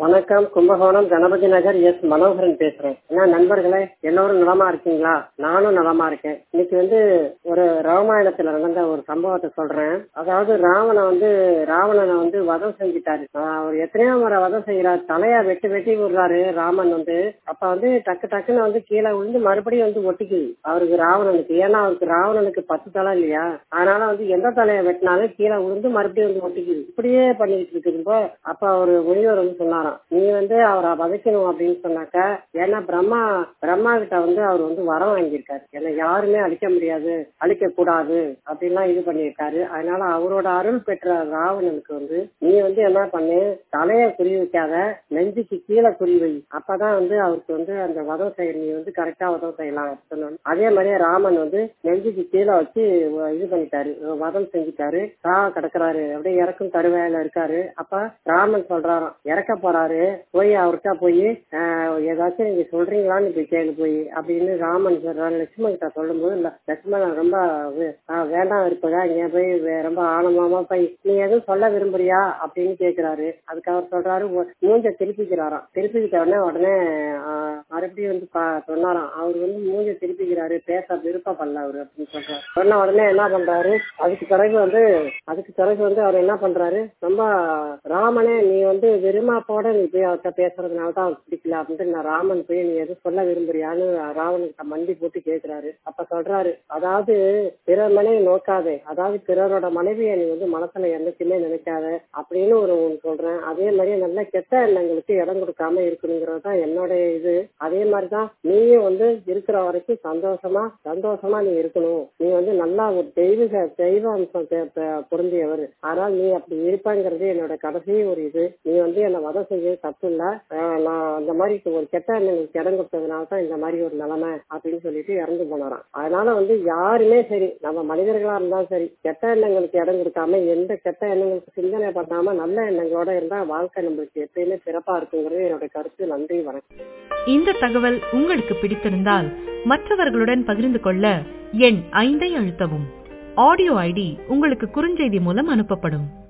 வணக்கம் கும்பகோணம் கணபதி நகர் எஸ் மனோகரன் பேசுறேன் என்ன நண்பர்களே எல்லோரும் நலமா இருக்கீங்களா நானும் நலமா இருக்கேன் இன்னைக்கு வந்து ஒரு ராமாயணத்துல நடந்த ஒரு சம்பவத்தை சொல்றேன் அதாவது ராவணன் வந்து ராவணனை வந்து வதம் செஞ்சுட்டாரு ஆஹ் அவர் எத்தனையோ முறை வதம் செய்யறாரு தலையா வெட்டி வெட்டி விடுறாரு ராமன் வந்து அப்ப வந்து டக்கு டக்குன்னு வந்து கீழே விழுந்து மறுபடியும் வந்து ஒட்டிக்குது அவருக்கு ராவணனுக்கு ஏன்னா அவருக்கு ராவணனுக்கு பத்து தலை இல்லையா அதனால வந்து எந்த தலையை வெட்டினாலும் கீழே விழுந்து மறுபடியும் வந்து ஒட்டிக்குது இப்படியே பண்ணிட்டு இருக்குதுப்போ அப்ப அவர் முனிவர் வந்து சொன்னாராம் நீ வந்து அவரை வதைக்கணும் அப்படின்னு சொன்னாக்க ஏன்னா பிரம்மா பிரம்மா கிட்ட வந்து அவர் வந்து வரம் வாங்கியிருக்காரு ஏன்னா யாருமே அழிக்க முடியாது அழிக்க கூடாது அப்படின்லாம் இது பண்ணியிருக்காரு அதனால அவரோட அருள் பெற்ற ராவணனுக்கு வந்து நீ வந்து என்ன பண்ணு தலைய குறி வைக்காத நெஞ்சுக்கு கீழே குறி வை அப்பதான் வந்து அவருக்கு வந்து அந்த வதம் செய்ய நீ வந்து கரெக்டா வதம் செய்யலாம் சொன்னோம் அதே மாதிரியே ராமன் வந்து நெஞ்சுக்கு கீழே வச்சு இது பண்ணிட்டாரு வதம் செஞ்சுட்டாரு ரா கிடக்குறாரு அப்படியே இறக்கும் தருவாயில இருக்காரு அப்ப ராமன் சொல்றாராம் இறக்க போறாரு போய் அவர்கிட்ட போய் ஏதாச்சும் நீங்க சொல்றீங்களான்னு போய் கேளு போய் அப்படின்னு ராமன் சொல்றாரு லட்சுமணன் கிட்ட சொல்லும்போது இல்ல லட்சுமணன் ரொம்ப வேண்டாம் இருப்பதா இங்க போய் ரொம்ப ஆனந்தமா போய் நீ எதுவும் சொல்ல விரும்புறியா அப்படின்னு கேக்குறாரு அதுக்கு அவர் சொல்றாரு மூஞ்ச திருப்பிக்கிறாராம் திருப்பிக்கிட்ட உடனே உடனே மறுபடியும் வந்து சொன்னாராம் அவர் வந்து மூஞ்ச திருப்பிக்கிறாரு பேச விருப்பப்படல அவரு அப்படின்னு சொல்றாரு சொன்ன உடனே என்ன பண்றாரு அதுக்கு பிறகு வந்து அதுக்கு பிறகு வந்து அவர் என்ன பண்றாரு ரொம்ப ராமனே நீ வந்து விரும்மாப்போட நீ போய் அவர்கிட்ட பேசுறதுனால தான் அவருக்கு பிடிக்கல அப்படின்ட்டு நான் ராமன் போய் நீ எதுவும் சொல்ல விரும்புறியான்னு ராவனுக்கு மண்டி போட்டு கேட்கிறாரு அப்ப சொல்றாரு அதாவது பிறர் மனைவி நோக்காதே அதாவது பிறரோட மனைவியை நீ வந்து மனசுல என்னைக்குமே நினைக்காத அப்படின்னு ஒரு சொல்றேன் அதே மாதிரி நல்ல கெட்ட எண்ணங்களுக்கு இடம் கொடுக்காம இருக்கணுங்கிறது தான் என்னோட இது அதே மாதிரிதான் நீயும் வந்து இருக்கிற வரைக்கும் சந்தோஷமா சந்தோஷமா நீ இருக்கணும் நீ வந்து நல்லா ஒரு தெய்வ தெய்வ அம்சம் பொருந்தியவர் ஆனால் நீ அப்படி இருப்பாங்கிறது என்னோட கடைசி ஒரு இது நீ வந்து என்னை வதம் செய்ய தப்பு இல்ல நான் அந்த மாதிரி ஒரு கெட்ட எண்ணங்களுக்கு இடம் கொடுத்ததுனால தான் இந்த மாதிரி ஒரு நிலைமை அப்படின்னு சொல்லிட்டு இறந்து போனாராம் அதனால வந்து யாருமே சரி நம்ம மனிதர்களா இருந்தாலும் சரி கெட்ட எண்ணங்களுக்கு இடம் கொடுக்காம எந்த கெட்ட எண்ணங்களுக்கு சிந்தனை பண்ணாம நல்ல எண்ணங்களோட இருந்தா வாழ்க்கை நம்மளுக்கு எப்பயுமே சிறப்பா இருக்குங்கிறது என்னோட கருத்து நன்றி வணக்கம் இந்த தகவல் உங்களுக்கு பிடித்திருந்தால் மற்றவர்களுடன் பகிர்ந்து கொள்ள எண் ஐந்தை அழுத்தவும் ஆடியோ ஐடி உங்களுக்கு குறுஞ்செய்தி மூலம் அனுப்பப்படும்